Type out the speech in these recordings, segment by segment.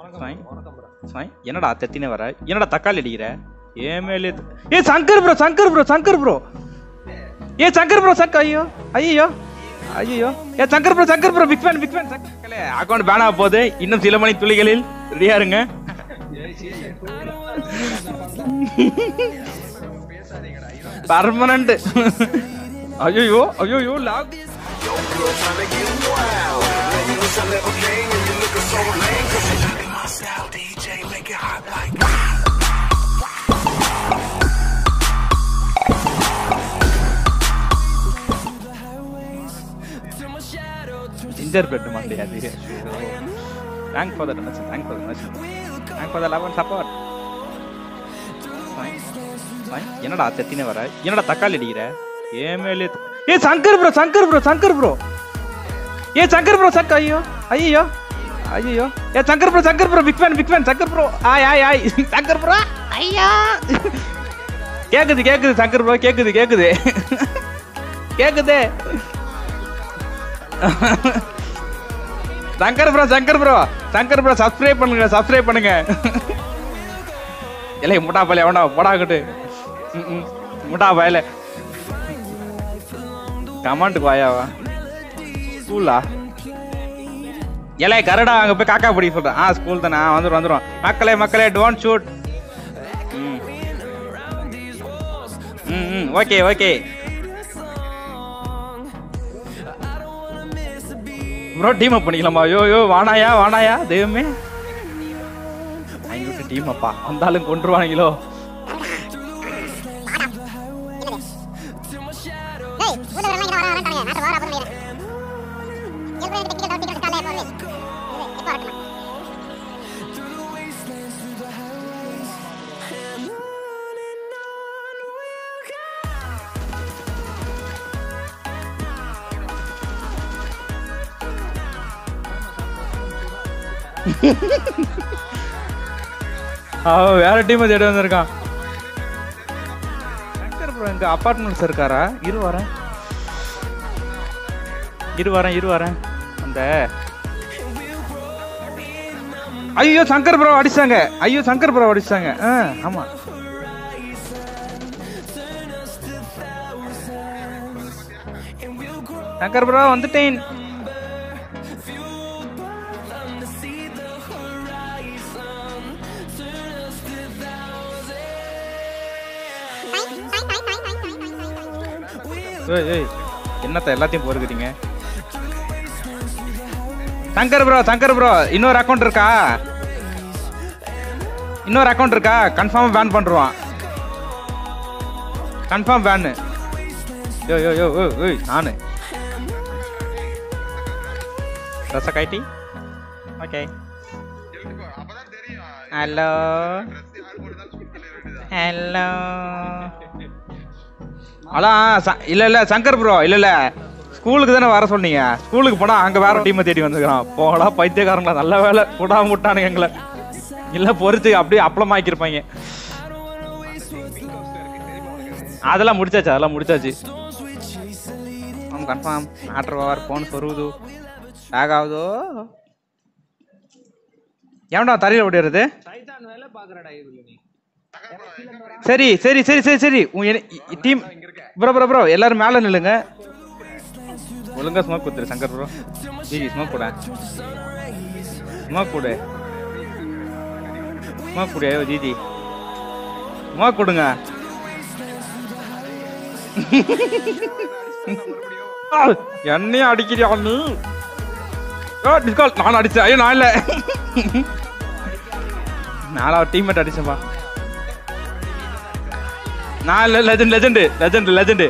சாய் சாய் என்னடா தெத்தினே வர என்னடா தக்காளி அடிக்கிற ஏன் மேலே ஏ Shankar bro Shankar bro Shankar bro ஏ சங்கர் ப்ரோ சங்கர் ஐயோ ஐயோ ஐயோ ஏ Shankar bro Shankar bro big fan big fan Shankar account ban ஆக போகுது இன்னும் சில மணி துளிகளில் ரெடியா இருங்க பர்மனண்ட் ஐயோ ஐயோ லாக் ginger bread மாதிரி அது thank for that much thank for much thank for the love and support என்னடா தெத்தினே வர என்னடா தக்காளி அடிக்கிற ஏன் மேலே ஏ Shankar bro Shankar bro Shankar bro ஏ சங்கர் ப்ரோ சங்கர் ஐயோ ஐயோ ஐயோ ஏ Shankar bro Shankar bro big fan big fan Shankar bro ஆய் ஆய் ஆய் சங்கர் ப்ரோ ஐயா கேக்குது கேக்குது சங்கர் ப்ரோ கேக்குது கேக்குது கேக்குது Shankar bro Shankar bro Shankar bro subscribe பண்ணுங்க சப்ஸ்கிரைப் பண்ணுங்க இல்லை முட்டா பயல எவனா போடாக்கட்டு முட்டா பயல கமாண்டுக்கு வாயாவா ஸ்கூலா இலை கரடா அங்க போய் காக்கா பிடி சொல்றேன் ஆ ஸ்கூல் தானே ஆ வந்துடும் வந்துடும் மக்களே மக்களே டோன்ட் ஷூட் ம் ம் ம் okay okay bro team up பண்ணிக்கலாமா ஐயோ ஐயோ வானாயா வானாயா தெய்வமே ஐநூறு டீம் அப்பா வந்தாலும் கொண்டுருவாங்களோ அவன் வேற டீம் தேடி வந்திருக்கான் சங்கர் ப்ரோ எங்க அப்பார்ட்மெண்ட்ஸ் இருக்காரா இரு வரேன் இரு வரேன் இரு வரேன் அந்த ஐயோ சங்கர் ப்ரோ அடிச்சாங்க ஐயோ சங்கர் ப்ரோ அடிச்சாங்க ஆ ஆமா சங்கர் ப்ரோ வந்துட்டேன் ஏய் ஏய் என்னத்த எல்லாத்தையும் பொறுக்குறீங்க சங்கர் ப்ரோ சங்கர் ப்ரோ இன்னொரு அக்கௌண்ட் இருக்கா இன்னொரு அக்கௌண்ட் இருக்கா கன்ஃபார்மா பேன் பண்றான் கன்ஃபார்ம் பேன் யோ யோ யோ ஓ ஓய் நானு ரச கைட்டி ஓகே ஹலோ ஹலோ அதான் ச- இல்ல இல்ல சங்கர் ப்ரோ இல்ல இல்ல ஸ்கூலுக்கு தானே வர சொன்னீங்க ஸ்கூலுக்கு போனா அங்க வேற டீமை தேடி வந்துக்கிறான் போடா பைத்தியக்காரங்களா நல்ல வேலை கூடாம விட்டானுங்க எங்களை இல்ல பொறுத்து அப்படியே அப்பளம் ஆக்கியிருப்பாங்க அதெல்லாம் முடிச்சாச்சு அதெல்லாம் முடிச்சாச்சு கன்ஃபார்ம் ஆர்டர் ஓவர் ஃபோன் சொருகுது லேக் ஆகுதோ ஏன்டா தரையில ஓடிடுறது சரி சரி சரி சரி சரி உன் டீம் ப்ரோ ப்ரோ ப்ரோ எல்லாரும் மேல நில்லுங்க ஒழுங்கா ஸ்மோக் கொடுத்துரு சங்கர் ப்ரோ ஜி ஸ்மோக் கூட ஸ்மோக் கொடு ஸ்மோக் கொடு ஐயோ ஜிஜி ஸ்மோக் கொடுங்க ஆ, என்னையும் அடிக்கிறியா நீ டிஸ்கால் நான் அடிச்சேன் ஐயோ நான் இல்ல நாலா டீம்மேட் அடிச்சேன்பா நான் இல்ல லெஜண்ட் லெஜண்ட் லெஜண்ட் லெஜண்ட்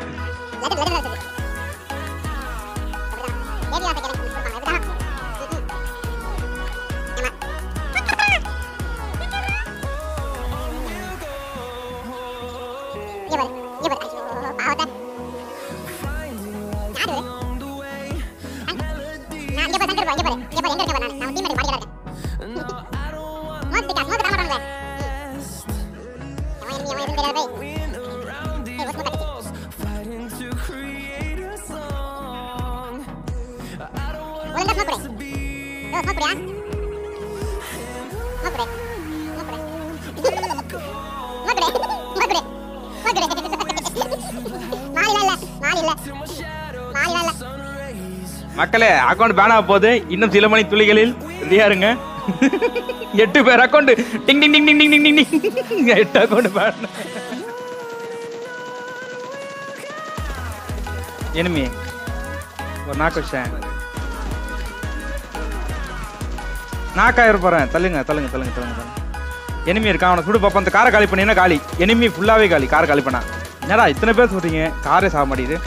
மக்களே அக்கௌண்ட் பேனா போகுது இன்னும் சில மணி துளிகளில் ரெடியா இருங்க எட்டு பேர் அக்கௌண்ட் டிங் டிங் டிங் டிங் டிங் டிங் டிங் டிங் எட்டு அக்கௌண்ட் பேன் எனிமி ஒரு நாக்கு வச்சேன் நாக்காயிர போறேன் தள்ளுங்க தள்ளுங்க தள்ளுங்க தள்ளுங்க தள்ளுங்க எனிமி இருக்கான் அவனை சுடு பாப்பா அந்த காரை காலி பண்ணினா காலி எனிமி ஃபுல்லாவே காலி காரை காலி பண்ணா என்னடா இத்தனை பேர் சொல்றீங்க காரே சாக மாட்டேங்குது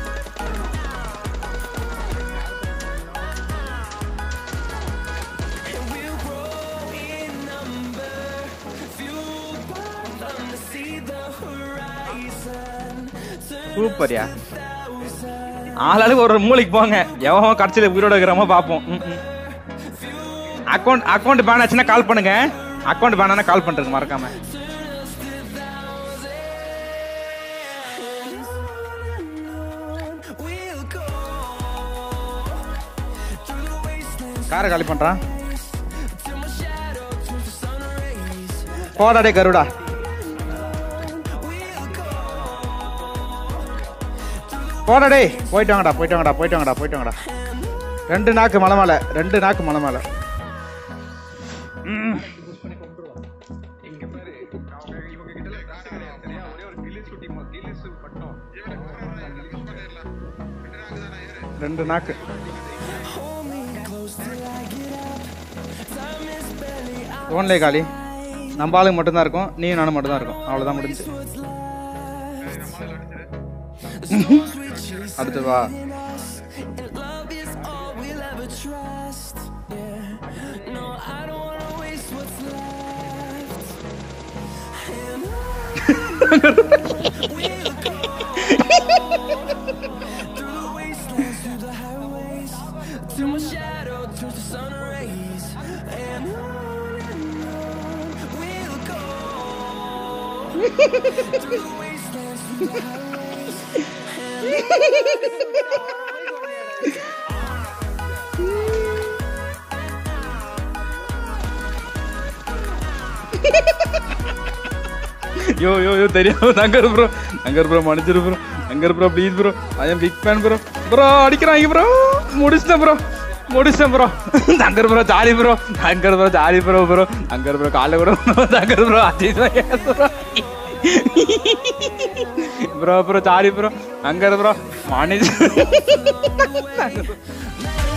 சூப்பர்யா ஆளாளுக்கு ஒரு மூளைக்கு போங்க எவன் கடைசியில் உயிரோட இருக்கிறோமோ பார்ப்போம் அக்கௌண்ட் அக்கௌண்ட் பேன் ஆச்சுன்னா கால் பண்ணுங்க அக்கௌண்ட் பேனா கால் பண்றதுக்கு மறக்காம காரை காலி பண்றான் போடாடே கருடா போடா டேய் போயிட்டு வாங்கடா போயிட்டு வாங்கடா போயிட்டு வாங்கடா போயிட்டு வாங்கடா ரெண்டு நாக்கு மலை மேலே ரெண்டு நாக்கு மலை மேலே ம். ரெண்டு நாக்கு ஓன்லே காலி நம்ம ஆளுங்க மட்டும்தான் இருக்கும் நீயும் நானும் மட்டும்தான் இருக்கும் அவ்வளோதான் முடிஞ்சு அடுத்து வா To my shadow turns to sun rays And on and on we'll go Through the wastelands, through the highways yo yo yo தெரியாம தங்கர் ப்ரோ தங்கர் ப்ரோ மன்னிச்சிரு bro Thangar bro please bro I am big fan bro bro அடிக்கிறாங்க bro முடிச்சிட்டேன் bro முடிச்சிட்டேன் bro Thangar bro jolly bro Thangar bro jolly bro bro Thangar bro காலை bro Thangar bro Ajith bro bro bro jolly bro Thangar bro மன்னிச்சு